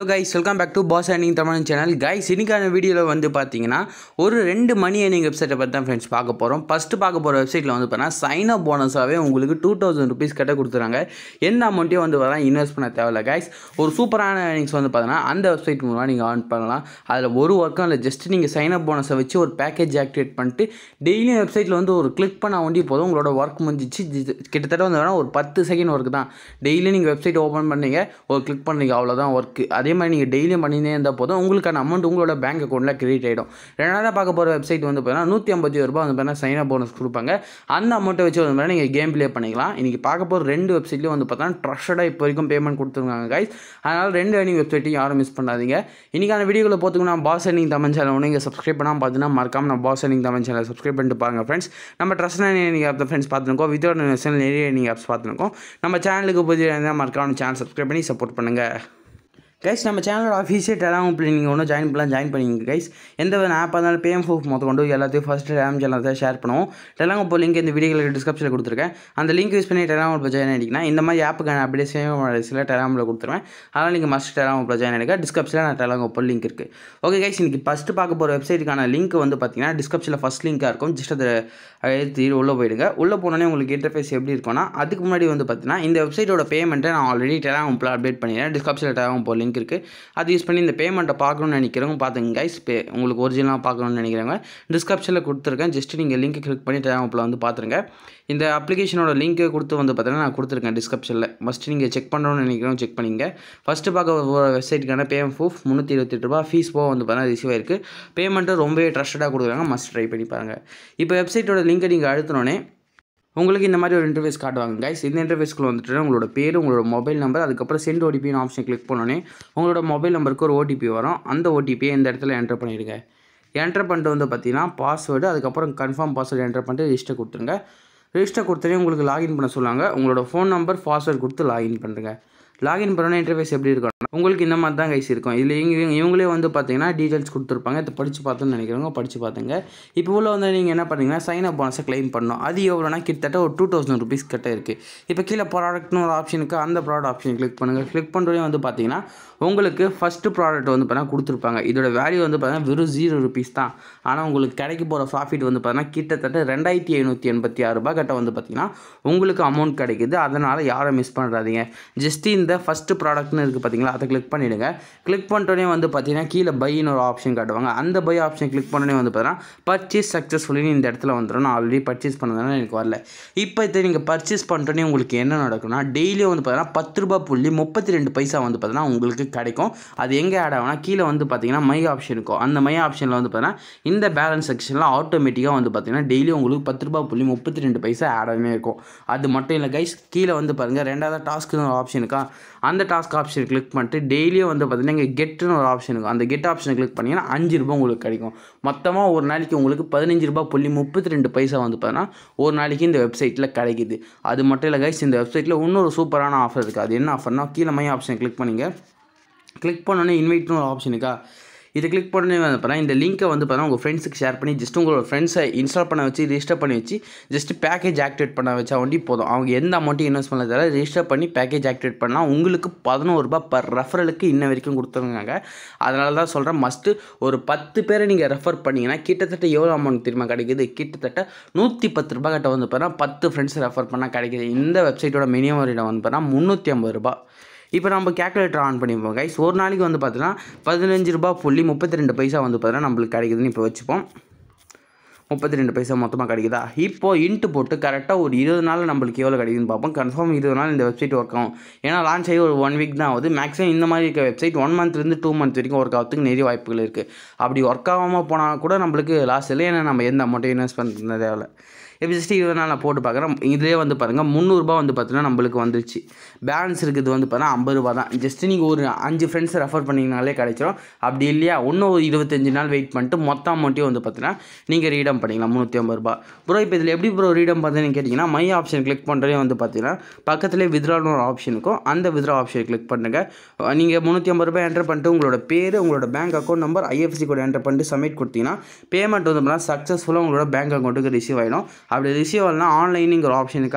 guys welcome back to boss earning Tamil channel guys இன்னைக்கான வீடியோவில் வந்து பார்த்தீங்கன்னா ஒரு ரெண்டு மணி ஏர்னிங் வெப்சைட்டை பற்றி தான் ஃப்ரெண்ட்ஸ் பார்க்க போகிறோம் ஃபஸ்ட்டு பார்க்க போகிற வெப்சைட்டில் வந்து பார்த்தீங்கன்னா சைன் அப் போனஸாகவே உங்களுக்கு டூ தௌசண்ட் ருபீஸ் கிட்ட கொடுத்துறாங்க எந்த அமௌண்ட்டையும் வந்து பார்த்தா இன்வெஸ்ட் பண்ண தேவையில்ல கைஸ் ஒரு சூப்பரான ஏர்னிங்ஸ் வந்து பார்த்தீங்கன்னா அந்த வெப்சைட் மூலமாக நீங்கள் ஆன் பண்ணலாம் அதில் ஒரு ஒர்க்கும் இல்லை ஜஸ்ட் நீங்கள் சைன் அப் போனஸை வச்சு ஒரு பேக்கேஜ் ஆக்டிவேட் பண்ணிட்டு டெய்லியும் வெப்சைட்டில் வந்து ஒரு கிளிக் பண்ண வேண்டிய போதும் உங்களோட ஒர்க் முடிஞ்சிச்சு ஜி- கிட்டத்தட்ட வந்து வேணால் ஒரு பத்து செகண்ட் ஒர்க் தான் டெய்லி நீங்கள் வெப்சைட் ஓப்பன் பண்ணீங்க ஒரு கிளிக் பண்ணீங்க அவ்வளோதான் ஒர்க்கு அதே மாதிரி நீங்கள் டெய்லியும் பண்ணினே இருந்தால் போதும் உங்களுக்கான அமௌண்ட் உங்களோட பேங்க் அக்கௌண்ட்டில் கிரெடிட் ஆகிடும் ரெண்டாவது பார்க்க போகிற வெப்சைட் வந்து பார்த்தீங்கன்னா நூற்றி ஐம்பத்தி ஒரு ரூபாய் வந்து பார்த்தீங்கன்னா சைன் அப் போனஸ் கொடுப்பாங்க அந்த அமௌண்ட்டை வச்சு வந்து பார்த்தீங்கன்னா நீங்கள் கேம் ப்ளே பண்ணிக்கலாம் இன்றைக்கி பார்க்க போகிற ரெண்டு வெப்சைட்லையும் வந்து பார்த்தீங்கன்னா ட்ரஸ்டடாக இப்போ வரைக்கும் பேமெண்ட் கொடுத்துருக்காங்க கைஸ் அதனால் ரெண்டு ஏர்னிங் வெப்சைட்டையும் யாரும் மிஸ் பண்ணாதீங்க இன்றைக்கான வீடியோவில் போத்துக்கணும் நான் பாஸ் ஏர்னிங் தமிழ் சேனல் ஒன்று நீங்கள் சப்ஸ்கிரைப் பண்ணாமல் பார்த்தீங்கன்னா மறக்காம நான் boss earning Tamil channel subscribe பண்ணிட்டு பாருங்கள் ஃப்ரெண்ட்ஸ் நம்ம ட்ரஸ்ட் நீங்கள் ஆப் ஃப்ரெண்ட்ஸ் பார்த்துருக்கோம் வித்வுட் நேஷனல் நிறைய நீங்கள் ஆப்ஸ் பார்த்துருக்கோம் நம்ம சேனலுக்கு புதிய இருந்தால் மறக்காம சேனல் சப்ஸ்கிரைப் பண்ணி சப்போர்ட் பண்ணுங்கள் கைஸ் நம்ம சேனலோட அஃபீஷியல் டெலாம் நீங்கள் ஒன்றும் ஜாயின் பண்ணலாம் ஜாயின் பண்ணிங்க கைஸ் எந்த ஒரு ஆப் இருந்தாலும் பேஎம் ப்ரூஃப் மொத்தம் கொண்டு எல்லாத்தையும் ஃபஸ்ட்டு டெலாம் சேனல் தான் ஷேர் பண்ணுவோம் டெலாம் இப்போ லிங்க் இந்த வீடியோவில் டிஸ்கிரிப்ஷனில் கொடுத்துருக்கேன் அந்த லிங்க் யூஸ் பண்ணி டெலாம் இப்போ ஜாயின் ஆகிட்டிங்கன்னா இந்த மாதிரி ஆப்புக்கான அப்படியே சேம் சில டெலாமில் கொடுத்துருவேன் அதனால் நீங்கள் மஸ்ட் டெலாம் இப்போ ஜாயின் ஆகிடுங்க டிஸ்கிரிப்ஷனில் நான் டெலாம் இப்போ லிங்க் இருக்குது ஓகே கைஸ் இன்றைக்கி ஃபஸ்ட்டு பார்க்க போகிற வெப்சைட்டுக்கான லிங்க் வந்து பார்த்தீங்கன்னா டிஸ்கிரிப்ஷனில் ஃபஸ்ட் லிங்காக இருக்கும் ஜஸ்ட் அதை எடுத்து உள்ளே போயிடுங்க உள்ளே போனோடனே உங்களுக்கு இன்டர்ஃபேஸ் எப்படி இருக்கும்னா அதுக்கு முன்னாடி வந்து பார்த்தீங்கன்னா இந்த வெப்சைட்டோட பேமெண்ட்டை நான் ஆல்ரெடி டெலாமில் அப்டேட் பண்ணிடுறேன் டிஸ்கிரிப்ஷனில் டெலாம் இப்போ லிங்க் இருக்குது அது யூஸ் பண்ணி இந்த பேமெண்ட்டை பார்க்கணும்னு நினைக்கிறவங்க பார்த்துங்க கைஸ் பே உங்களுக்கு ஒரிஜினலாக பார்க்கணும்னு நினைக்கிறவங்க டிஸ்கிரிப்ஷனில் கொடுத்துருக்கேன் ஜஸ்ட் நீங்கள் லிங்க் கிளிக் பண்ணி டெலாமில் வந்து பார்த்துருங்க இந்த அப்ளிகேஷனோட லிங்க்கு கொடுத்து வந்து பார்த்தீங்கன்னா நான் கொடுத்துருக்கேன் டிஸ்கிரிப்ஷனில் ஃபஸ்ட்டு நீங்கள் செக் பண்ணணும்னு நினைக்கிறவங்க செக் பண்ணிங்க ஃபஸ்ட்டு பார்க்க போகிற வெப்சைட்டுக்கான பேமெண்ட் ப்ரூஃப் முந்நூற்றி இருபத்தெட்டு ரூபா ஃபீஸ் போக வந்து பார்த்தீங்கன்னா ரிசீவ் ஆயிருக்கு பேமெண்ட்டு ரொம்பவே ட்ரஸ்டடாக கொடுக்குறாங்க மஸ்ட் ட்ரை பண்ணி பாருங்கள் இப்போ வெப்சைட்டோட லிங்கை நீங்கள் அழுத்தினோடனே உங்களுக்கு இந்த மாதிரி ஒரு இன்டர்ஃபேஸ் காட்டுவாங்க கைஸ் இந்த இன்டர்ஃபேஸ்க்குள்ள வந்துட்டு உங்களோட பேர் உங்களோட மொபைல் நம்பர் அதுக்கப்புறம் சென்ட் ஓடிபின்னு ஆப்ஷன் கிளிக் பண்ணோன்னே உங்களோட மொபைல் நம்பருக்கு ஒரு ஓடிபி வரும் அந்த ஓடிபியை இந்த இடத்துல என்டர் பண்ணிடுங்க என்டர் பண்ணிட்டு வந்து பார்த்தீங்கன்னா பாஸ்வேர்டு அதுக்கப்புறம் கன்ஃபார்ம் பாஸ்வேர்டு என்டர் பண்ணிட்டு ரிஜிஸ்டர் கொடுத்துருங்க ரிஜிஸ்டர் கொடுத்தனே உங்களுக்கு லாகின் பண்ண சொல்லுவாங்க உங்களோட ஃபோன் நம்பர் பாஸ்வேர்டு கொடுத்து லாகின் பண்ணுறங்க லாகின் பண்ணோன்னே இன்டர்ஃபேஸ் எப்படி இருக்கும் உங்களுக்கு இந்த மாதிரி தான் கைஸ் இருக்கும் இதில் இவங்க இவங்க- இவங்களே வந்து பார்த்தீங்கன்னா டீட்டெயில்ஸ் கொடுத்துருப்பாங்க இதை படித்து பார்த்தோன்னு நினைக்கிறவங்க படித்து பார்த்துங்க இப்போ உள்ள வந்து நீங்கள் என்ன பண்ணீங்கன்னா சைன் அப் போனஸை க்ளைம் பண்ணணும் அது எவ்வளோனா கிட்டத்தட்ட ஒரு டூ தௌசண்ட் ருபீஸ் கிட்ட இருக்குது இப்போ கீழே ப்ராடக்ட்னு ஒரு ஆப்ஷனுக்கு அந்த ப்ராடக்ட் ஆப்ஷன் கிளிக் பண்ணுங்கள் கிளிக் பண்ணுறதே வந்து பார்த்தீங்கன்னா உங்களுக்கு ஃபஸ்ட்டு ப்ராடக்ட் வந்து பார்த்தீங்கன்னா கொடுத்துருப்பாங்க இதோட வேல்யூ வந்து பார்த்தீங்கன்னா வெறும் ஜீரோ ருபீஸ் தான் ஆனால் உங்களுக்கு கிடைக்க போகிற ப்ராஃபிட் வந்து பார்த்தீங்கன்னா கிட்டத்தட்ட ரெண்டாயிரத்தி ஐநூற்றி எண்பத்தி ஆறு ரூபாய் கிட்ட வந்து பார்த்தீங்கன்னா உங்களுக்கு அமௌண்ட் கிடைக்குது அதனால் யாரும் மிஸ் பண்ணுறாதீங்க ஜஸ்ட் இந்த ஃபஸ்ட்டு ப்ராடக்ட்னு இருக்குது பார்த்தீங்களா அதை கிளிக் பண்ணிவிடுங்க கிளிக் பண்ணிட்டோன்னே வந்து பார்த்தீங்கன்னா கீழே பைன்னு ஒரு ஆப்ஷன் காட்டுவாங்க அந்த பை ஆப்ஷன் கிளிக் பண்ணோன்னே வந்து பார்த்தீங்கன்னா பர்ச்சேஸ் சக்ஸஸ்ஃபுல்லி இந்த இடத்துல வந்துடும் நான் ஆல்ரெடி பர்ச்சேஸ் பண்ணதுனால எனக்கு வரல இப்போ இதை நீங்கள் பர்ச்சேஸ் பண்ணிட்டோன்னே உங்களுக்கு என்ன நடக்கும்னா டெய்லியும் வந்து பார்த்தீங்கன்னா பத்து ரூபாய் புள்ளி முப்பத்தி ரெண்டு பைசா வந்து பார்த்தீங்கன்னா உங்களுக்கு கிடைக்கும் அது எங்கே ஆட் ஆகும்னா கீழே வந்து பார்த்தீங்கன்னா மை ஆப்ஷன் இருக்கும் அந்த மை ஆப்ஷனில் வந்து பார்த்தீங்கன்னா இந்த பேலன்ஸ் செக்ஷனில் ஆட்டோமேட்டிக்காக வந்து பார்த்தீங்கன்னா டெய்லி உங்களுக்கு பத்து ரூபாய் புள்ளி முப்பத்தி ரெண்டு பைசா ஆட் ஆகினே இருக்கும் அது மட்டும் இல்லை கைஸ் கீழே வந்து பாருங்கள் ரெண்டாவது டாஸ்க்குன்னு ஒரு ஆப்ஷன் இருக்கா அந்த டாஸ்க் ஆப்ஷன் கிளிக் பண்ணிட்டு டெய்லியும் வந்து பார்த்தீங்கன்னா இங்கே கெட்டுன்னு ஒரு ஆப்ஷன் இருக்கும் அந்த கெட் ஆப்ஷனை கிளிக் பண்ணிங்கன்னா அஞ்சு ரூபாய் உங்களுக்கு கிடைக்கும் மொத்தமாக ஒரு நாளைக்கு உங்களுக்கு பதினஞ்சு ரூபாய் புள்ளி முப்பத்தி ரெண்டு பைசா வந்து பார்த்தீங்கன்னா ஒரு நாளைக்கு இந்த வெப்சைட்டில் கிடைக்குது அது மட்டும் இல்லை கைஸ் இந்த வெப்சைட்டில் இன்னொரு சூப்பரான ஆஃபர் இருக்குது அது என்ன ஆஃபர்னா கீழே மை ஆப்ஷன் கிளிக் பண்ணிங்க கிளிக் பண்ணோன்னே இன்வைட்னு ஒரு ஆப்ஷன் இருக்கா இதை கிளிக் பண்ணி வந்து பார்த்தா இந்த லிங்க்கை வந்து பார்த்தா உங்கள் ஃப்ரெண்ட்ஸுக்கு ஷேர் பண்ணி ஜஸ்ட் உங்களோட ஃப்ரெண்ட்ஸை இன்ஸ்டால் பண்ண வச்சு ரிஜிஸ்டர் பண்ணி வச்சு ஜஸ்ட் பேக்கேஜ் ஆக்டிவேட் பண்ண வச்சா வண்டி போதும் அவங்க எந்த அமௌண்ட்டும் இன்வெஸ்ட் பண்ண தேவை ரிஜிஸ்டர் பண்ணி பேக்கேஜ் ஆக்டிவேட் பண்ணால் உங்களுக்கு பதினோரு ரூபாய் பர் ரெஃபரலுக்கு இன்ன வரைக்கும் கொடுத்துருக்காங்க அதனால தான் சொல்கிறேன் மஸ்ட்டு ஒரு பத்து பேரை நீங்கள் ரெஃபர் பண்ணிங்கன்னா கிட்டத்தட்ட எவ்வளோ அமௌண்ட் தெரியுமா கிடைக்குது கிட்டத்தட்ட நூற்றி பத்து ரூபாய் கிட்ட வந்து பார்த்தா பத்து ஃப்ரெண்ட்ஸ் ரெஃபர் பண்ணால் கிடைக்குது இந்த வெப்சைட்டோட மினிமம் ரேட் வந்து பார்த்தா முந்நூற்றி ஐம்பது ரூபாய் இப்போ நம்ம கேல்குலேட்டர் ஆன் பண்ணிப்போம் கைஸ் ஒரு நாளைக்கு வந்து பார்த்தீங்கன்னா பதினஞ்சு ரூபாய் புள்ளி முப்பத்தி ரெண்டு பைசா வந்து பார்த்தீங்கன்னா நம்மளுக்கு கிடைக்குதுன்னு இப்போ வச்சுப்போம் முப்பத்தி ரெண்டு பைசா மொத்தமாக கிடைக்குதா இப்போ இன்ட்டு போட்டு கரெக்டாக ஒரு இருபது நாள் நம்மளுக்கு எவ்வளோ கிடைக்குதுன்னு பார்ப்போம் கன்ஃபார்ம் இருபது நாள் இந்த வெப்சைட் ஒர்க் ஆகும் ஏன்னா லான்ச் ஆகி ஒரு ஒன் வீக் தான் ஆகுது மேக்ஸிமம் இந்த மாதிரி இருக்க வெப்சைட் ஒன் மந்த்லேருந்து டூ மந்த் வரைக்கும் ஒர்க் ஆகிறதுக்கு நிறைய வாய்ப்புகள் இருக்குது அப்படி ஒர்க் ஆகாமல் போனால் கூட நம்மளுக்கு லாஸ் இல்லை ஏன்னா நம்ம எந்த அமௌண்ட்டும் இன்வெஸ்ட் பண்ணுறது தேவையில்ல இப்போ ஜஸ்ட் இருபது நாள் நான் போட்டு பார்க்குறேன் இதே வந்து பாருங்கள் முந்நூறுரூபா வந்து பார்த்தீங்கன்னா நம்மளுக்கு வந்துருச்சு பேலன்ஸ் இருக்குது வந்து பார்த்தீங்கன்னா ஐம்பது ரூபா தான் ஜஸ்ட் நீங்கள் ஒரு அஞ்சு ஃப்ரெண்ட்ஸை ரெஃபர் பண்ணிங்கனாலே கிடைச்சிரும் அப்படி இல்லையா இன்னும் ஒரு இருபத்தஞ்சு நாள் வெயிட் பண்ணிட்டு மொத்த அமௌண்ட்டையும் வந்து பார்த்தீங்கன்னா நீங்கள் ரீடம் பண்ணிக்கலாம் முந்நூற்றி ஐம்பது ரூபா ப்ரோ இப்போ இதில் எப்படி ப்ரோ ரீடம் பார்த்தீங்கன்னு கேட்டிங்கன்னா மை ஆப்ஷன் கிளிக் பண்ணுறதே வந்து பார்த்தீங்கன்னா பக்கத்துலேயே வித்ரான்னு ஒரு ஆப்ஷன் இருக்கும் அந்த வித்ரா ஆப்ஷன் கிளிக் பண்ணுங்க நீங்கள் முந்நூற்றி ஐம்பது ரூபாய் என்டர் பண்ணிட்டு உங்களோட பேர் உங்களோட bank account number IFC code enter பண்ணிட்டு சப்மிட் கொடுத்தீங்கன்னா பேமெண்ட் வந்து சக்ஸஸ்ஃபுல்லாக உங்களோட பேங்க் அக்கௌண்ட்டுக்கு ரிசீவ் ஆகிடும் அப்படி ரிசீவ் ஆகலாம் ஆன்லைனுங்கிற ஆப்ஷன் இருக்கா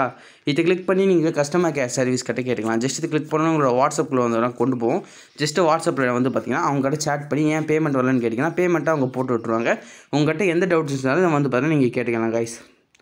இதை கிளிக் பண்ணி நீங்கள் கஸ்டமர் கேர் சர்வீஸ் கிட்ட கேட்டுக்கலாம் ஜஸ்ட் இது கிளிக் பண்ணணும் உங்களோட வாட்ஸ்அப்பில் வந்து கொண்டு போவோம் ஜஸ்ட் வாட்ஸ்அப்பில் வந்து பார்த்தீங்கன்னா அவங்ககிட்ட சேட் பண்ணி ஏன் பேமெண்ட் வரலன்னு கேட்டிங்கன்னா பேமெண்ட்டை அவங்க போட்டு விட்ருவாங்க உங்கள்கிட்ட எந்த டவுட்ஸ் இருந்தாலும் வந்து பார்த்தீங்கன்னா நீங்கள் கேட்டுக்கலாம் கைஸ்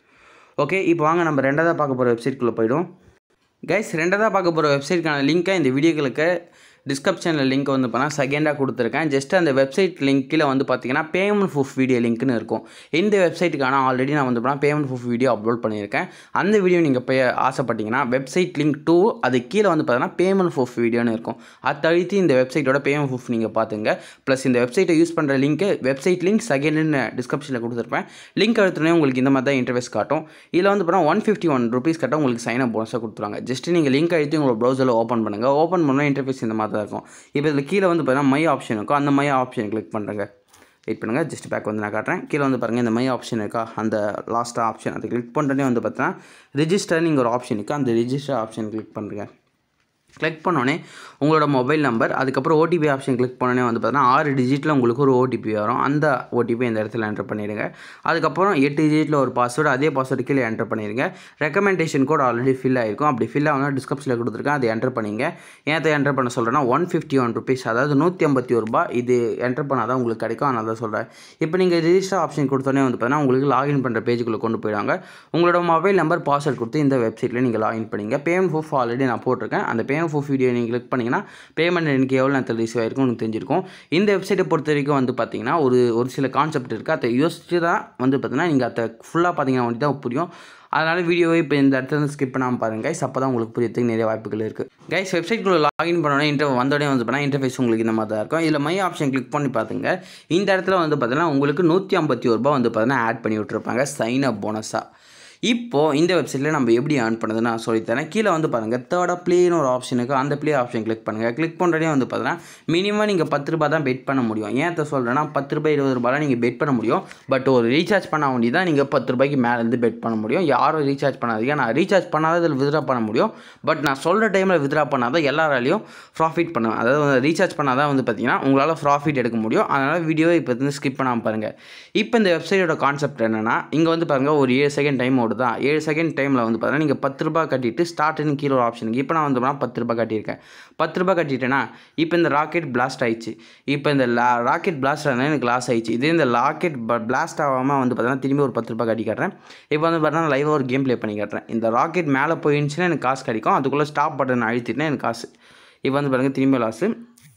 ஓகே இப்போ வாங்க நம்ம ரெண்டாவதாக பார்க்க போகிற வெப்சைட்குள்ளே போய்டும் கைஸ் ரெண்டாவதாக பார்க்க போகிற வெப்சைட்க்கான லிங்க்கை இந்த வீடியோக்களுக்கு டிஸ்கிரிப்ஷனில் லிங்க் வந்து பண்ணால் செகண்டாக கொடுத்துருக்கேன் ஜஸ்ட் அந்த வெப்சைட் லிங்க் கீழே வந்து பார்த்தீங்கன்னா பேமெண்ட் ப்ரூஃப் வீடியோ லிங்க்னு இருக்கும் இந்த வெப்சைட்டுக்கான ஆல்ரெடி நான் வந்து பண்ணால் பேமெண்ட் ப்ரூஃப் வீடியோ அப்லோட் பண்ணியிருக்கேன் அந்த வீடியோ நீங்கள் போய் ஆசைப்பட்டீங்கன்னா வெப்சைட் லிங்க் டூ அது கீழே வந்து பார்த்தீங்கன்னா பேமெண்ட் ப்ரூஃப் வீடியோன்னு இருக்கும் அது தழுத்தி இந்த வெப்சைட்டோட பேமெண்ட் ப்ரூஃப் நீங்கள் பார்த்துங்க ப்ளஸ் இந்த வெப்சைட்டை யூஸ் பண்ணுற லிங்க்கு வெப்சைட் லிங்க் செகண்ட்னு டிஸ்கிரிப்ஷனில் கொடுத்துருப்பேன் லிங்க் எடுத்துனே உங்களுக்கு இந்த மாதிரி தான் இன்டர்ஃபேஸ் காட்டும் இதில் வந்து பார்த்தா ஒன் ஃபிஃப்டி ஒன் ருபீஸ் கட்ட உங்களுக்கு சைன் அப் போனஸாக கொடுத்துருவாங்க ஜஸ்ட் நீங்கள் லிங்க் அழுத்தி உங்களோட ப்ரௌசரில் ஓப்பன் பண்ணுங்கள் ஓப்பன் பண்ணால் இன்டர்ஃபேஸ் இந்த மாதிரி தான் இருக்கும் இப்போ இதில் கீழே வந்து பார்த்தீங்கன்னா மை ஆப்ஷன் இருக்கும் அந்த மை ஆப்ஷன் கிளிக் பண்ணுறேங்க வெயிட் பண்ணுங்கள் ஜஸ்ட் பேக் வந்து நான் காட்டுறேன் கீழே வந்து பாருங்கள் இந்த மை ஆப்ஷன் இருக்கா அந்த லாஸ்ட்டாக ஆப்ஷன் அதை கிளிக் பண்ணுறதே வந்து பார்த்தீங்கன்னா ரிஜிஸ்டர்னு ஒரு ஆப்ஷன் இருக்குது அந்த ரிஜிஸ்டர் ஆப்ஷன் கிளிக் பண்ணுறேங்க கிளிக் பண்ணோன்னே உங்களோட மொபைல் நம்பர் அதுக்கப்புறம் ஓடிபி ஆப்ஷன் கிளிக் பண்ணோன்னே வந்து பார்த்தீங்கன்னா ஆறு டிஜிட்டில் உங்களுக்கு ஒரு ஓடிபி வரும் அந்த ஓடிபி இந்த இடத்துல என்டர் பண்ணிடுங்க அதுக்கப்புறம் எட்டு டிஜிட்டில் ஒரு பாஸ்வேர்டு அதே பாஸ்வேர்டு கீழே என்டர் பண்ணிடுங்க ரெக்கமெண்டேஷன் கோட் ஆல்ரெடி ஃபில் ஆயிருக்கும் அப்படி ஃபில் ஆகணும் டிஸ்கிரிப்ஷனில் கொடுத்துருக்கேன் அதை என்டர் பண்ணிங்க ஏன் அதை என்டர் பண்ண சொல்கிறேன்னா ஒன் ஃபிஃப்டி ஒன் ருபீஸ் அதாவது நூற்றி ஐம்பத்தி ஒரு ரூபாய் இது என்டர் பண்ணால் தான் உங்களுக்கு கிடைக்கும் அதனால தான் சொல்கிறேன் இப்போ நீங்கள் ரிஜிஸ்டர் ஆப்ஷன் கொடுத்தோன்னே வந்து பார்த்தீங்கன்னா உங்களுக்கு லாகின் பண்ணுற பேஜுக்குள்ளே கொண்டு போயிடுவாங்க உங்களோட மொபைல் நம்பர் பாஸ்வேர்ட் கொடுத்து இந்த வெப்சைட்டில் நீங்கள் லாகின் பண்ணிங்க பேமெண்ட் ப்ரூஃப் ஆல்ரெடி நான் போட்டிருக்கேன் அந்த பேமெண்ட் ப்ரூஃப் வீடியோ நீங்கள் கிளிக் பண்ணிங்கன்னா பேமெண்ட் எனக்கு எவ்வளோ நேரத்தில் ரிசீவ் ஆயிருக்கும் உங்களுக்கு தெரிஞ்சிருக்கும் இந்த வெப்சைட்டை பொறுத்த வரைக்கும் வந்து பார்த்தீங்கன்னா ஒரு ஒரு சில கான்செப்ட் இருக்குது அதை யோசிச்சு தான் வந்து பார்த்தீங்கன்னா நீங்கள் அதை ஃபுல்லாக பார்த்தீங்கன்னா வந்து தான் புரியும் அதனால் வீடியோவை இப்போ இந்த இடத்துல இருந்து ஸ்கிப் பண்ணாமல் பாருங்கள் கைஸ் அப்போ தான் உங்களுக்கு புரியறதுக்கு நிறைய வாய்ப்புகள் இருக்குது கைஸ் வெப்சைட்குள்ளே லாகின் பண்ணோன்னே இன்டர் வந்தோடனே வந்து பார்த்தீங்கன்னா இன்டர்ஃபேஸ் உங்களுக்கு இந்த மாதிரி தான் இருக்கும் இதில் மை ஆப்ஷன் கிளிக் பண்ணி பார்த்துங்க இந்த இடத்துல வந்து பார்த்தீங்கன்னா உங்களுக்கு நூற்றி ஐம்பத்தி ஒரு ரூபா வந்து பார்த்தீங்கன்னா ஆட் பண்ணி விட்ருப்பாங்க சைன் அப் போனஸாக இப்போது இந்த வெப்சைட்டில் நம்ம எப்படி ஏர்ன் பண்ணுறதுன்னு நான் சொல்லித்தரேன் கீழே வந்து பாருங்கள் தேர்டாக ப்ளேன்னு ஒரு ஆப்ஷன் இருக்குது அந்த ப்ளே ஆப்ஷன் கிளிக் பண்ணுங்கள் கிளிக் பண்ணுறதே வந்து பார்த்தீங்கன்னா மினிமம் நீங்கள் பத்து ரூபா தான் பெட் பண்ண முடியும் ஏன் அதை சொல்கிறேன்னா பத்து ரூபாய் இருபது ரூபாய் நீங்கள் பெட் பண்ண முடியும் பட் ஒரு ரீசார்ஜ் பண்ண வேண்டி தான் நீங்கள் பத்து ரூபாய்க்கு மேலேருந்து பெட் பண்ண முடியும் யாரும் ரீசார்ஜ் பண்ணாதீங்க நான் ரீசார்ஜ் பண்ணாத இதில் வித்ரா பண்ண முடியும் பட் நான் சொல்கிற டைமில் வித்ரா பண்ணாதான் எல்லாராலையும் ப்ராஃபிட் பண்ணுவேன் அதாவது ரீசார்ஜ் பண்ணாதான் வந்து பார்த்தீங்கன்னா உங்களால் ப்ராஃபிட் எடுக்க முடியும் அதனால் வீடியோவை இப்போ வந்து ஸ்கிப் பண்ணாமல் பாருங்கள் இப்போ இந்த வெப்சைட்டோட கான்செப்ட் என்னென்னா இங்கே வந்து பாருங்கள் ஒரு ஏழு செகண்ட் டைம் ஓடுதா ஏழு செகண்ட் டைமில் வந்து பார்த்தீங்கன்னா நீங்கள் பத்து ரூபாய் கட்டிட்டு ஸ்டார்ட்னு கீழே ஒரு ஆப்ஷனுக்கு இப்போ நான் வந்து பார்த்தீங்கன்னா பத்து ரூபாய் கட்டியிருக்கேன் பத்து ரூபாய் கட்டிட்டேன்னா இப்போ இந்த ராக்கெட் பிளாஸ்ட் ஆயிடுச்சு இப்போ இந்த லா ராக்கெட் பிளாஸ்ட் ஆனால் எனக்கு லாஸ் ஆயிடுச்சு இதே இந்த ராக்கெட் பிளாஸ்ட் ஆகாமல் வந்து பார்த்தீங்கன்னா திரும்பி ஒரு பத்து ரூபாய் கட்டி காட்டுறேன் இப்போ வந்து பார்த்தீங்கன்னா லைவாக ஒரு கேம் ப்ளே பண்ணி காட்டுறேன் இந்த ராக்கெட் மேலே போயிருந்துச்சுன்னா எனக்கு காசு கிடைக்கும் அதுக்குள்ளே ஸ்டாப் பட்டன் அழுத்திட்டுனா எனக்கு காசு இப்போ வந்து பாருங்கள் திரும்பி லாஸு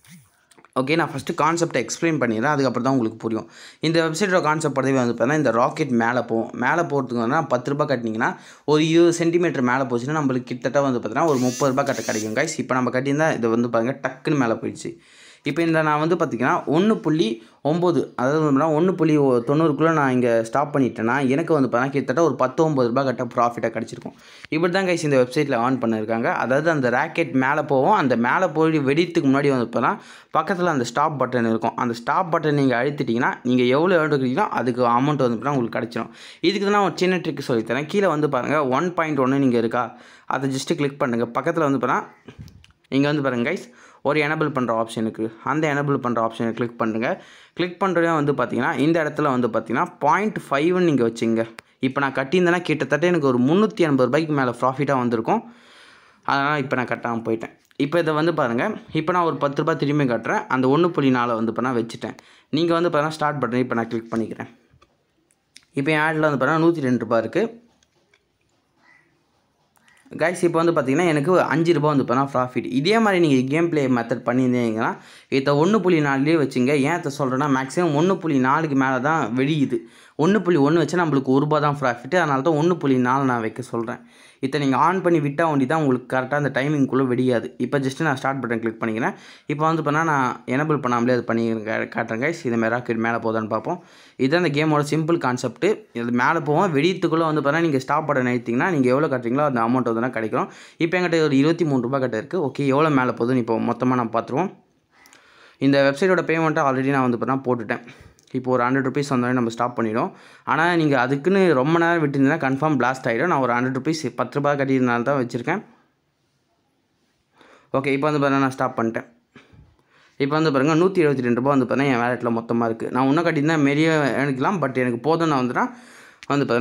ஓகே நான் ஃபஸ்ட்டு கான்செப்டை எக்ஸ்பிளைன் பண்ணிடுறேன் அதுக்கப்புறம் தான் உங்களுக்கு புரியும் இந்த வெப்சைட்டோட கான்செப்ட் படுத்தவே வந்து பார்த்தீங்கன்னா இந்த ராக்கெட் மேலே போகும் மேலே போகிறதுக்கு வந்து பத்து ரூபாய் கட்டினீங்கன்னா ஒரு இருபது சென்டிமீட்டர் மேலே போச்சுன்னா நம்மளுக்கு கிட்டத்தட்ட வந்து பார்த்தீங்கன்னா ஒரு முப்பது ரூபாய் கட்ட கிடைக்கும் கைஸ் இப்போ நம்ம கட்டியிருந்தா இது வந்து பாருங்கள் டக்குன்னு மேலே போயிடுச்சு இப்போ இந்த நான் வந்து பார்த்திங்கன்னா ஒன்று புள்ளி ஒம்பது அதாவது வந்து ஒன்று புள்ளி ஒ- தொண்ணூறுக்குள்ளே நான் இங்கே ஸ்டாப் பண்ணிட்டேன்னா எனக்கு வந்து பார்த்தா கிட்டத்தட்ட ஒரு பத்து ஒம்பது ரூபாய் கட்ட ப்ராஃபிட்டாக கிடச்சிருக்கும் இப்படி தான் கைஸ் இந்த வெப்சைட்டில் ஆன் பண்ணியிருக்காங்க அதாவது அந்த ராக்கெட் மேலே போகும் அந்த மேலே போய் வெடித்துக்கு முன்னாடி வந்து பார்த்தா பக்கத்தில் அந்த ஸ்டாப் பட்டன் இருக்கும் அந்த ஸ்டாப் பட்டன் நீங்கள் அழுத்திட்டிங்கன்னா நீங்கள் எவ்வளோ எடுக்கிறீங்களோ அதுக்கு அமௌண்ட் வந்து பார்த்தா உங்களுக்கு கிடச்சிரும் இதுக்கு தான் நான் ஒரு சின்ன ட்ரிக் சொல்லித்தரேன் கீழே வந்து பாருங்கள் ஒன் பாயிண்ட் ஒன்று நீங்கள் இருக்கா அதை ஜஸ்ட்டு கிளிக் பண்ணுங்கள் பக்கத்தில் வந்து பார்த்தா இங்கே வந்து பாருங்கள் கைஸ் ஒரு எனபிள் பண்ணுற ஆப்ஷன் இருக்குது அந்த எனபிள் பண்ணுற ஆப்ஷனை கிளிக் பண்ணுங்கள் கிளிக் பண்ணுறதே வந்து பார்த்தீங்கன்னா இந்த இடத்துல வந்து பார்த்தீங்கன்னா பாயிண்ட் ஃபைவ்னு நீங்கள் வச்சுங்க இப்போ நான் கட்டியிருந்தேன்னா கிட்டத்தட்ட எனக்கு ஒரு முந்நூற்றி எண்பது ரூபாய்க்கு மேலே ப்ராஃபிட்டாக வந்திருக்கும் அதனால் இப்போ நான் கட்டாமல் போயிட்டேன் இப்போ இதை வந்து பாருங்கள் இப்போ நான் ஒரு பத்து ரூபாய் திரும்பி கட்டுறேன் அந்த ஒன்று புள்ளி நாலை வந்து இப்போ நான் வச்சுட்டேன் நீங்கள் வந்து பார்த்தீங்கன்னா ஸ்டார்ட் பட்டன் இப்போ நான் கிளிக் பண்ணிக்கிறேன் இப்போ என் ஆடில் வந்து பார்த்தீங்கன்னா நூற்றி ரெண்டு ரூபாய் இருக்குது கைஸ் இப்போ வந்து பார்த்தீங்கன்னா எனக்கு அஞ்சு ரூபா வந்து இப்போ ப்ராஃபிட் இதே மாதிரி நீங்கள் கேம் ப்ளே மெத்தட் பண்ணியிருந்தீங்கன்னா இதை ஒன்று புள்ளி நாலுலேயே வச்சுங்க ஏன் இதை சொல்கிறேன்னா மேக்ஸிமம் ஒன்று புள்ளி நாலுக்கு மேலே தான் வெடியுது ஒன்று புள்ளி ஒன்று வச்சா நம்மளுக்கு ஒரு ரூபா தான் ப்ராஃபிட்டு அதனால தான் ஒன்று புள்ளி நாலு நான் வைக்க சொல்கிறேன் இதை நீங்கள் ஆன் பண்ணி விட்டால் ஒண்டி தான் உங்களுக்கு கரெக்டாக அந்த டைமிங்குள்ளே வெடியாது இப்போ ஜஸ்ட்டு நான் ஸ்டார்ட் பட்டன் கிளிக் பண்ணிக்கிறேன் இப்போ வந்து பண்ணால் நான் எனபிள் பண்ணாமலே அது பண்ணி காட்டுறேன் கைஸ் இது மாதிரி ராக்கெட் மேலே போதான்னு பார்ப்போம் இதுதான் அந்த கேமோட சிம்பிள் கான்செப்ட்டு இது மேலே போவோம் வெடியத்துக்குள்ளே வந்து பார்த்தா நீங்கள் ஸ்டாப் பட்டன் அழுத்திங்கன்னா நீங்கள் எவ்வளோ கட்டுறீங்களோ அந்த அமௌண்ட் வந்து கிடைக்கும் இப்போ என்கிட்ட ஒரு இருபத்தி மூணு ரூபாய் கிட்ட இருக்குது ஓகே எவ்வளோ மேலே போகுதுன்னு இப்போ மொத்தமாக நான் பார்த்துருவோம் இந்த வெப்சைட்டோட பேமெண்ட்டை ஆல்ரெடி நான் வந்து பார்த்தா போட்டுட்டேன் இப்போ ஒரு ஹண்ட்ரட் ருபீஸ் வந்தோடனே நம்ம ஸ்டாப் பண்ணிடும் ஆனால் நீங்கள் அதுக்குன்னு ரொம்ப நேரம் விட்டுருந்தீங்கன்னா கன்ஃபார்ம் பிளாஸ்ட் ஆகிடும் நான் ஒரு ஹண்ட்ரட் ருபீஸ் பத்து ரூபாய் கட்டியிருந்தனால தான் வச்சுருக்கேன் ஓகே இப்போ வந்து பார்த்தா நான் ஸ்டாப் பண்ணிட்டேன் இப்போ வந்து பாருங்கள் நூற்றி எழுபத்தி ரெண்டு ரூபா வந்து பார்த்தீங்கன்னா என் வேலெட்டில் மொத்தமாக இருக்குது நான் இன்னும் கட்டியிருந்தா மெரிய எடுக்கலாம் பட் எனக்கு போதும் நான் வந்துட்டா வந்து பார்த்தீங்கன்னா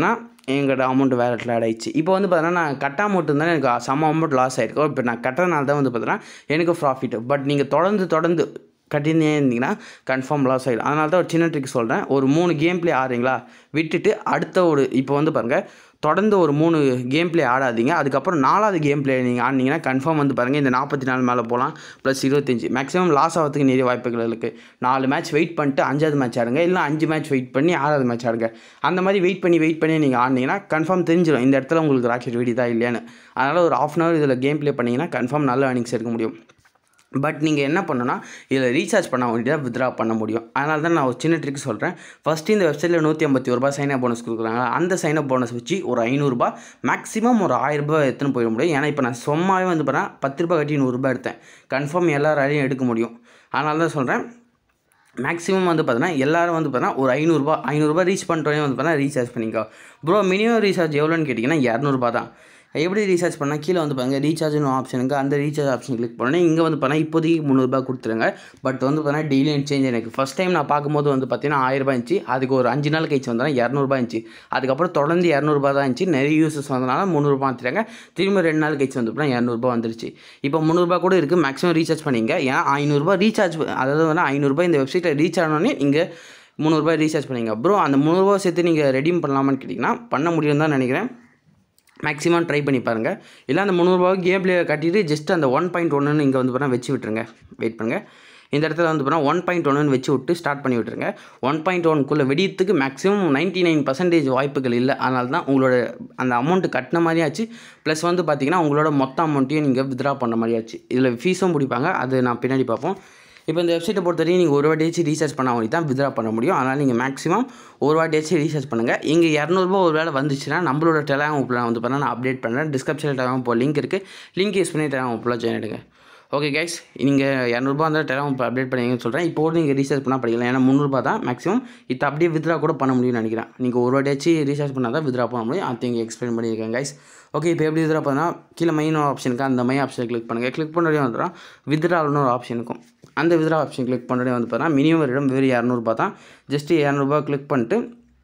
எங்களோட அமௌண்ட் வேலெட்டில் ஆட் ஆயிடுச்சு இப்போ வந்து பார்த்தீங்கன்னா நான் கட்ட அமௌண்ட் இருந்தாலும் எனக்கு செம்ம அமௌண்ட் லாஸ் ஆயிருக்கும் இப்போ நான் கட்டுறதுனால தான் வந்து பார்த்தீங்கன்னா எனக்கு ப்ராஃபிட் பட் நீங்கள் தொடர்ந்து தொடர்ந்து கட்டினே இருந்தீங்கன்னா கன்ஃபார்ம் லாஸ் ஆகிடும் அதனால தான் ஒரு சின்ன ட்ரிக் சொல்கிறேன் ஒரு மூணு கேம் ப்ளே ஆடுறீங்களா விட்டுட்டு அடுத்த ஒரு இப்போ வந்து பாருங்கள் தொடர்ந்து ஒரு மூணு கேம் ப்ளே ஆடாதீங்க அதுக்கப்புறம் நாலாவது கேம் ப்ளே நீங்கள் ஆடினீங்கன்னா கன்ஃபார்ம் வந்து பாருங்கள் இந்த நாற்பத்தி நாலு மேலே போகலாம் ப்ளஸ் இருபத்தஞ்சி மேக்ஸிமம் லாஸ் ஆகிறதுக்கு நிறைய வாய்ப்புகள் இருக்குது நாலு மேட்ச் வெயிட் பண்ணிட்டு அஞ்சாவது மேட்ச் ஆடுங்க இல்லை அஞ்சு மேட்ச் வெயிட் பண்ணி ஆறாவது மேட்ச் ஆடுங்க அந்த மாதிரி வெயிட் பண்ணி வெயிட் பண்ணி நீங்கள் ஆடினீங்கன்னா கன்ஃபார்ம் தெரிஞ்சிடும் இந்த இடத்துல உங்களுக்கு ராக்கெட் வெடிதா இல்லையான்னு அதனால் ஒரு ஆஃப் அன் ஹவர் இதில் கேம் ப்ளே பண்ணிங்கன்னா கன்ஃபார்ம் நல்ல earnings எடுக்க முடியும் பட் நீங்கள் என்ன பண்ணணும்னா இதில் ரீசார்ஜ் பண்ண வேண்டியதாக வித்ரா பண்ண முடியும் அதனால தான் நான் ஒரு சின்ன ட்ரிக் சொல்கிறேன் ஃபஸ்ட்டு இந்த வெப்சைட்டில் நூற்றி ஐம்பத்தி ஒரு ரூபா சைன் அப் போனஸ் கொடுக்குறாங்க அந்த சைன் அப் போனஸ் வச்சு ஒரு ஐநூறுரூபா மேக்ஸிமம் ஒரு ஆயிரரூபா எடுத்துன்னு போயிட முடியும் ஏன்னா இப்போ நான் சும்மாவே வந்து பார்த்தா பத்து ரூபா கட்டி நூறுரூபா எடுத்தேன் கன்ஃபார்ம் எல்லாராலையும் எடுக்க முடியும் அதனால தான் சொல்கிறேன் மேக்ஸிமம் வந்து பார்த்தீங்கன்னா எல்லாரும் வந்து பார்த்தீங்கன்னா ஒரு ஐநூறுரூபா ஐநூறுரூபா ரீச் பண்ணிட்டோன்னே வந்து பார்த்தீங்கன்னா ரீசார்ஜ் பண்ணிக்கோ ப்ரோ மினிமம் ரீசார்ஜ் எவ்வளோன்னு கேட்டிங்கன்னா இரநூறுபா தான் எப்படி ரீசார்ஜ் பண்ணால் கீழே வந்து பாருங்க ரீசார்ஜ்னு ஆப்ஷனுக்கு அந்த ரீசார்ஜ் ஆப்ஷன் கிளிக் பண்ணோன்னே இங்கே வந்து பார்த்தா இப்போதைக்கு முந்நூறுபா கொடுத்துருங்க பட் வந்து பார்த்தீங்கன்னா டெய்லி சேஞ்ச் எனக்கு ஃபஸ்ட் டைம் நான் பார்க்கும்போது வந்து பார்த்தீங்கன்னா ஆயிரரூபா இருந்துச்சு அதுக்கு ஒரு அஞ்சு நாள் கழிச்சு வந்தால் இரநூறுபா இருந்துச்சு அதுக்கப்புறம் தொடர்ந்து இரநூறுபா தான் இருந்துச்சு நிறைய யூசஸ் வந்தனால முந்நூறுபா மாற்றிட்டாங்க திரும்ப ரெண்டு நாள் கழிச்சு வந்து பார்த்தா இரநூறுபா வந்துருச்சு இப்போ முந்நூறுபா கூட இருக்குது மேக்ஸிமம் ரீசார்ஜ் பண்ணிங்க ஏன்னா ஐநூறுரூபா ரீசார்ஜ் அதாவது வந்து ஐநூறுரூபா இந்த வெப்சைட்டில் ரீச் ஆனோடனே நீங்கள் முந்நூறுபா ரீசார்ஜ் பண்ணிங்க ப்ரோ அந்த முந்நூறுபா சேர்த்து நீங்கள் ரெடீம் பண்ணலாமான்னு கேட்டிங்கன்னா பண்ண முடியும் தான் நினைக்கிறேன் மேக்ஸிமம் ட்ரை பண்ணி பாருங்கள் இல்லை அந்த முந்நூறுபாவுக்கு கேம் பிளே கட்டிட்டு ஜஸ்ட் அந்த ஒன் பாயிண்ட் ஒன்றுன்னு இங்கே வந்து பார்த்தா வச்சு விட்டுருங்க வெயிட் பண்ணுங்கள் இந்த இடத்துல வந்து பார்த்தா ஒன் பாயிண்ட் ஒன்னு வச்சு விட்டு ஸ்டார்ட் பண்ணி விட்டுருங்க ஒன் பாயிண்ட் ஒன்க்குள்ளே வெடியத்துக்கு மேக்ஸிமம் நைன்ட்டி நைன் பர்சன்டேஜ் வாய்ப்புகள் இல்லை அதனால தான் உங்களோட அந்த அமௌண்ட்டு கட்டின மாதிரியாச்சு ப்ளஸ் வந்து பார்த்தீங்கன்னா உங்களோட மொத்த அமௌண்ட்டையும் நீங்கள் வித்ரா பண்ண மாதிரியாச்சு இதில் ஃபீஸும் பிடிப்பாங்க அது நான் பின்னாடி பார்ப்போம் இப்போ இந்த வெப்சைட்டை பொறுத்தவரைக்கும் நீங்கள் ஒரு வாட்டியாச்சும் ரீசார்ஜ் பண்ண வேண்டி தான் வித்ரா பண்ண முடியும் அதனால் நீங்கள் மேக்ஸிமம் ஒரு வாட்டியாச்சும் ரீசார்ஜ் பண்ணுங்கள் இங்கே இரநூறுபா ஒரு வேளை வந்துச்சுன்னா நம்மளோட டெலாம் உப்பில் நான் வந்து பண்ணால் நான் அப்டேட் பண்ணுறேன் டிஸ்கிரிப்ஷனில் டெலாம் இப்போ லிங்க் இருக்குது லிங்க் யூஸ் பண்ணி டெலாம் உப்பில் ஜாயின் ஆகிடுங்க ஓகே கைஸ் நீங்கள் இரநூறுபா இருந்தால் டெலாம் இப்போ அப்டேட் பண்ணீங்கன்னு சொல்கிறேன் இப்போ கூட நீங்கள் ரீசார்ஜ் பண்ணால் படிக்கலாம் ஏன்னா முந்நூறுபா தான் மேக்ஸிமம் இது அப்படியே வித்ரா கூட பண்ண முடியும்னு நினைக்கிறேன் நீங்கள் ஒரு வாட்டியாச்சும் ரீசார்ஜ் பண்ணால் தான் வித்ரா பண்ண முடியும் அது இங்கே எக்ஸ்பிளைன் பண்ணியிருக்கேன் கைஸ் ஓகே இப்போ எப்படி வித்ரா பண்ணால் கீழே மெயின் ஆப்ஷனுக்கு அந்த மை ஆப்ஷனை கிளிக் பண்ணுங்கள் கிளிக் பண்ணுறதே வந்துடும் வித்ரால்னு ஒரு ஆப்ஷன் இருக்கும் அந்த வித்ரா ஆப்ஷன் கிளிக் பண்ணுறதே வந்து பார்த்தா மினிமம் இடம் வெறும் இரநூறுபா தான் ஜஸ்ட்டு இரநூறுபா கிளிக் பண்ணிட்டு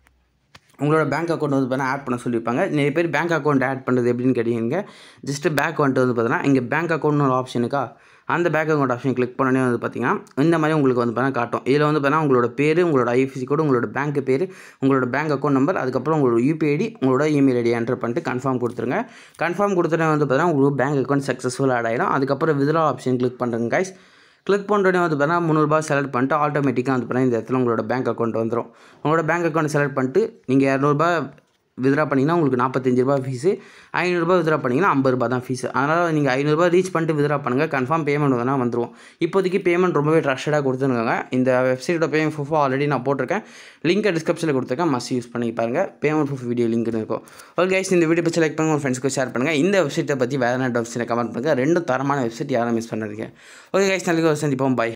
உங்களோட பேங்க் அக்கௌண்ட் வந்து பார்த்தா ஆட் பண்ண சொல்லியிருப்பாங்க நிறைய பேர் பேங்க் அக்கௌண்ட் ஆட் பண்ணுறது எப்படின்னு கேட்டீங்க ஜஸ்ட்டு பேங்க் வந்துட்டு வந்து பார்த்தீங்கன்னா இங்கே பேங்க் அக்கௌண்ட்னு ஒரு ஆப்ஷன் இருக்கா அந்த பேங்க் அக்கௌண்ட் ஆப்ஷன் கிளிக் பண்ணனே வந்து பார்த்தீங்கன்னா இந்த மாதிரி உங்களுக்கு வந்து பார்த்தா காட்டும் இதில் வந்து பார்த்தீங்கன்னா உங்களோட பேர் உங்களோட ஐஎஃப்சி கோடு உங்களோட பேங்க் பேர் உங்களோட பேங்க் அக்கௌண்ட் நம்பர் அதுக்கப்புறம் உங்களோட யூபிஐடி உங்களோட இமெயில் ஐடி என்டர் பண்ணிட்டு கன்ஃபார்ம் கொடுத்துருங்க கன்ஃபார்ம் கொடுத்துட்டே வந்து பார்த்தீங்கன்னா உங்களுக்கு பேங்க் அக்கௌண்ட் சக்ஸஸ்ஃபுல் ஆட் ஆகிடும் அதுக்கப்புறம் வித்ரா ஆப்ஷன் கிளிக் பண்ணுறேங்க கைஸ் கிளிக் பண்ணுறோடனே வந்து பார்த்தீங்கன்னா முந்நூறுபா செலக்ட் பண்ணிட்டு ஆட்டோமேட்டிக்காக வந்து பார்த்தீங்கன்னா இந்த இடத்துல உங்களோட பேங்க் அக்கௌண்ட் வந்துடும் உங்களோட பேங்க் அக்கௌண்ட் செலக்ட் பண்ணிட்டு நீங்கள் இரநூறுபா வித்ரா பண்ணிங்கன்னா உங்களுக்கு நாற்பத்தஞ்சு ரூபா ஃபீஸு ஐநூறுரூபா வித்ரா பண்ணிங்கன்னா ஐம்பது ரூபா தான் ஃபீஸ் அதனால் நீங்கள் ஐநூறுரூபா ரீச் பண்ணிட்டு வித்ரா பண்ணுங்கள் கன்ஃபார்ம் பேமெண்ட் வேணால் வந்துடும் இப்போதைக்கு பேமெண்ட் ரொம்பவே ட்ரஸ்டடாக கொடுத்துருக்காங்க இந்த வெப்சைட்டோட பேமெண்ட் ப்ரூஃபோ ஆல்ரெடி நான் போட்டிருக்கேன் லிங்கை டிஸ்கிரிப்ஷனில் கொடுத்துருக்கேன் மஸ்ட் யூஸ் பண்ணி பாருங்கள் பேமெண்ட் ப்ரூஃப் வீடியோ லிங்க்னு இருக்கும் ஓகே கைஸ் இந்த வீடியோ பற்றி லைக் பண்ணுங்கள் உங்கள் ஃப்ரெண்ட்ஸ்க்கு ஷேர் பண்ணுங்கள் இந்த வெப்சைட்டை பற்றி வேறு என்ன வெப்சைட்டை கமெண்ட் பண்ணுங்கள் ரெண்டும் தரமான வெப்சைட் யாரும் மிஸ் பண்ணுறீங்க ஓகே கைஸ் நாளைக்கு ஒரு சந்திப்போம் பை